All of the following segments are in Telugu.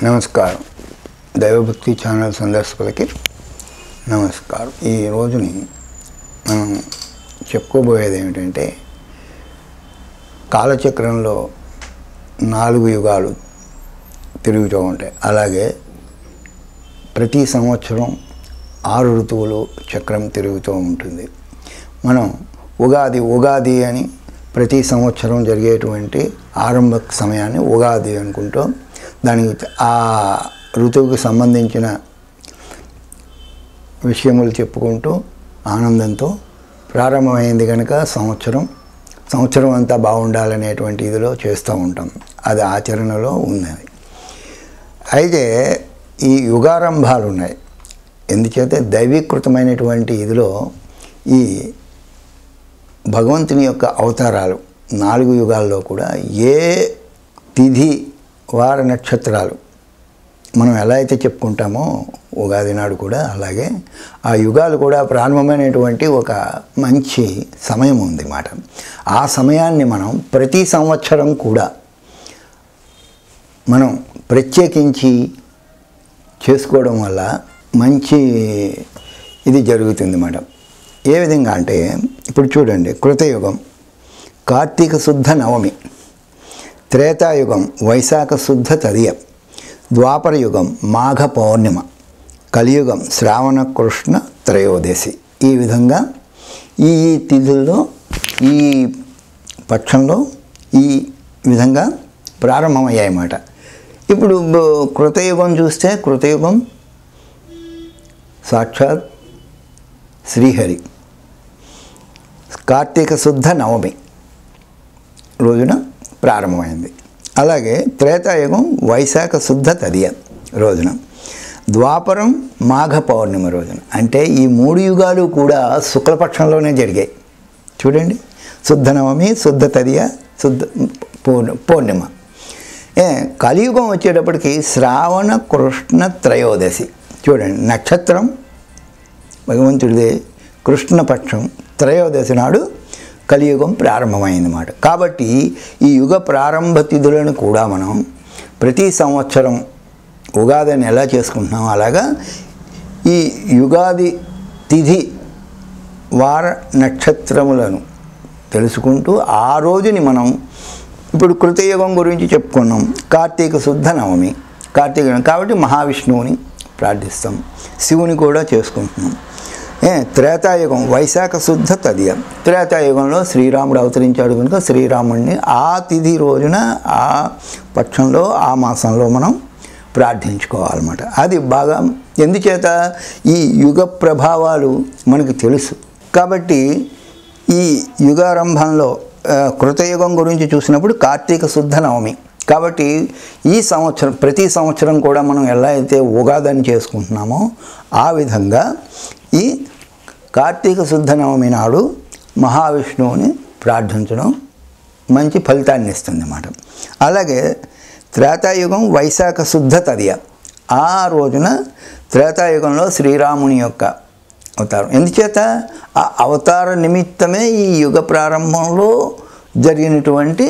నమస్కారం దైవభక్తి ఛానల్ సందర్శకులకి నమస్కారం ఈ రోజుని మనం చెప్పుకోబోయేది ఏమిటంటే కాలచక్రంలో నాలుగు యుగాలు తిరుగుతూ ఉంటాయి అలాగే ప్రతి సంవత్సరం ఆరు ఋతువులు చక్రం తిరుగుతూ ఉంటుంది మనం ఉగాది ఉగాది అని ప్రతి సంవత్సరం జరిగేటువంటి ఆరంభ సమయాన్ని ఉగాది అనుకుంటూ దానికి ఆ ఋతువుకి సంబంధించిన విషయములు చెప్పుకుంటూ ఆనందంతో ప్రారంభమైంది కనుక సంవత్సరం సంవత్సరం అంతా బాగుండాలనేటువంటి ఇదిలో చేస్తూ ఉంటాం అది ఆచరణలో ఉన్నది అయితే ఈ యుగారంభాలు ఉన్నాయి ఎందుచేత దైవీకృతమైనటువంటి ఇదిలో ఈ భగవంతుని యొక్క అవతారాలు నాలుగు యుగాల్లో కూడా ఏ తిథి వార నక్షత్రాలు మనం ఎలా అయితే చెప్పుకుంటామో ఉగాది నాడు కూడా అలాగే ఆ యుగాలు కూడా ప్రారంభమైనటువంటి ఒక మంచి సమయం ఉంది మాట ఆ సమయాన్ని మనం ప్రతి సంవత్సరం కూడా మనం ప్రత్యేకించి చేసుకోవడం వల్ల మంచి ఇది జరుగుతుంది మేడం ఏ విధంగా అంటే ఇప్పుడు చూడండి కృతయుగం కార్తీక శుద్ధ నవమి త్రేతాయుగం వైశాఖ శుద్ధ తదియ ద్వాపరయుగం మాఘ పౌర్ణిమ కలియుగం శ్రావణ కృష్ణ త్రయోదశి ఈ విధంగా ఈ ఈ తిథుల్లో ఈ పక్షంలో ఈ విధంగా ప్రారంభమయ్యాయన్నమాట ఇప్పుడు బ- కృతయుగం చూస్తే కృతయుగం సాక్షాత్ శ్రీహరి కార్తీక శుద్ధ నవమి రోజున ప్రారంభమైంది అలాగే త్రేతాయుగం వైశాఖ శుద్ధ తదియ రోజున ద్వాపరం మాఘ పౌర్ణిమ రోజున అంటే ఈ మూడు యుగాలు కూడా శుక్లపక్షంలోనే జరిగాయి చూడండి శుద్ధ నవమి శుద్ధ తదియ శుద్ధ పౌర్ణ పౌర్ణిమ ఏ కలియుగం వచ్చేటప్పటికి శ్రావణ కృష్ణ త్రయోదశి చూడండి నక్షత్రం భగవంతుడిదే కృష్ణపక్షం త్రయోదశి నాడు కలియుగం ప్రారంభమైందన్నమాట కాబట్టి ఈ యుగ ప్రారంభ తిథులను కూడా మనం ప్రతి సంవత్సరం ఉగాదిని ఎలా చేసుకుంటున్నాం అలాగా ఈ యుగాది తిథి వార నక్షత్రములను తెలుసుకుంటూ ఆ రోజుని మనం ఇప్పుడు కృతయుగం గురించి చెప్పుకున్నాం కార్తీక శుద్ధ నవమి కార్తీక కాబట్టి మహావిష్ణువుని ప్రార్థిస్తాం శివుని కూడా చేసుకుంటున్నాం ఏ త్రేతాయుగం వైశాఖ శుద్ధ తదియ త్రేతాయుగంలో శ్రీరాముడు అవతరించాడు కనుక శ్రీరాముడిని ఆ తిథి రోజున ఆ పక్షంలో ఆ మాసంలో మనం ప్రార్థించుకోవాలన్నమాట అది బాగా ఎందుచేత ఈ యుగ ప్రభావాలు మనకు తెలుసు కాబట్టి ఈ యుగారంభంలో ఆ, కృతయుగం గురించి చూసినప్పుడు కార్తీక శుద్ధ నవమి కాబట్టి ఈ సంవత్సరం ప్రతి సంవత్సరం కూడా మనం ఎలా అయితే ఉగాదని చేసుకుంటున్నామో ఆ విధంగా ఈ కార్తీక శుద్ధ నవమి నాడు మహావిష్ణువుని ప్రార్థించడం మంచి ఫలితాన్ని ఇస్తుంది అన్నమాట అలాగే త్రేతాయుగం వైశాఖ శుద్ధ తదియ ఆ రోజున త్రేతాయుగంలో శ్రీరాముని యొక్క అవతారం ఎందుచేత ఆ అవతార నిమిత్తమే ఈ యుగ ప్రారంభంలో జరిగినటువంటి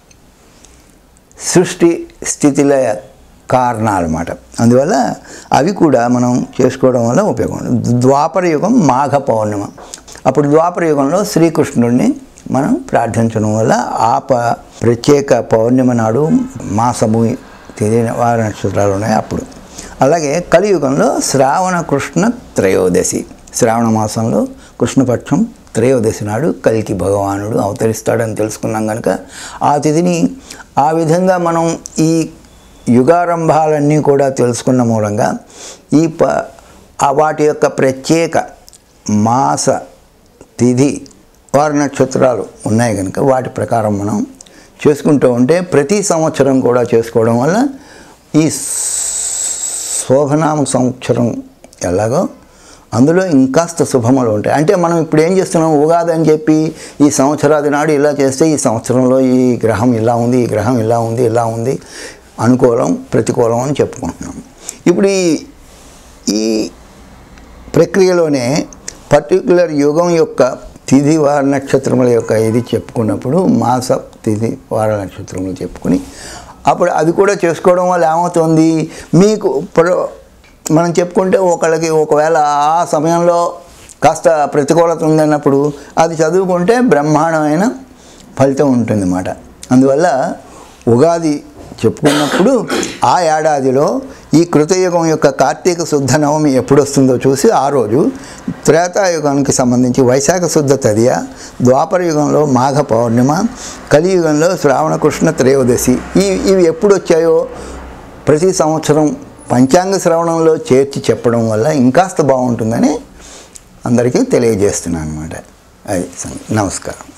సృష్టి స్థితిలయ కారణాలు అన్నమాట అందువల్ల అవి కూడా మనం చేసుకోవడం వల్ల ఉపయోగం ద్వాపర యుగం మాఘ పౌర్ణిమ అప్పుడు ద్వాపర యుగంలో శ్రీకృష్ణుడిని మనం ప్రార్థించడం వల్ల ఆ ప ప్రత్యేక పౌర్ణిమ నాడు మాసము తెలియని వార నక్షత్రాలు ఉన్నాయి అప్పుడు అలాగే కలియుగంలో శ్రావణ కృష్ణ త్రయోదశి శ్రావణ మాసంలో కృష్ణపక్షం త్రయోదశి నాడు కలికి భగవానుడు అవతరిస్తాడని తెలుసుకున్నాం కనుక ఆ తిథిని ఆ విధంగా మనం ఈ యుగారంభాలన్నీ కూడా తెలుసుకున్న మూలంగా ఈ ప ఆ వాటి యొక్క ప్రత్యేక మాస తిథి వార నక్షత్రాలు ఉన్నాయి కనుక వాటి ప్రకారం మనం చేసుకుంటూ ఉంటే ప్రతి సంవత్సరం కూడా చేసుకోవడం వల్ల ఈ శోభనామ సంవత్సరం ఎలాగో అందులో ఇంకాస్త శుభములు ఉంటాయి అంటే మనం ఇప్పుడు ఏం చేస్తున్నాం ఉగాది అని చెప్పి ఈ సంవత్సరాది నాడు ఇలా చేస్తే ఈ సంవత్సరంలో ఈ గ్రహం ఇలా ఉంది ఈ గ్రహం ఇలా ఉంది ఇలా ఉంది అనుకూలం ప్రతికూలం అని చెప్పుకుంటున్నాం ఇప్పుడు ఈ ఈ ప్రక్రియలోనే పర్టికులర్ యుగం యొక్క తిథి వార నక్షత్రముల యొక్క ఇది చెప్పుకున్నప్పుడు మాస తిథి వార నక్షత్రములు చెప్పుకుని అప్పుడు అది కూడా చేసుకోవడం వల్ల ఏమవుతుంది మీకు ఇప్పుడు మనం చెప్పుకుంటే ఒకళ్ళకి ఒకవేళ ఆ సమయంలో కాస్త ప్రతికూలత ఉందన్నప్పుడు అది చదువుకుంటే బ్రహ్మాండమైన ఫలితం ఉంటుందన్నమాట అందువల్ల ఉగాది చెప్పుకున్నప్పుడు ఆ ఏడాదిలో ఈ కృతయుగం యొక్క కార్తీక శుద్ధ నవమి ఎప్పుడు వస్తుందో చూసి ఆ రోజు త్రేతాయుగానికి సంబంధించి వైశాఖ శుద్ధ తదియ ద్వాపర యుగంలో మాఘ పౌర్ణిమ కలియుగంలో శ్రావణ కృష్ణ త్రయోదశి ఈ ఇవి ఎప్పుడు వచ్చాయో ప్రతి సంవత్సరం పంచాంగ శ్రవణంలో చేర్చి చెప్పడం వల్ల ఇంకాస్త బాగుంటుందని అందరికీ తెలియజేస్తున్నాను అనమాట అది సంగతి. నమస్కారం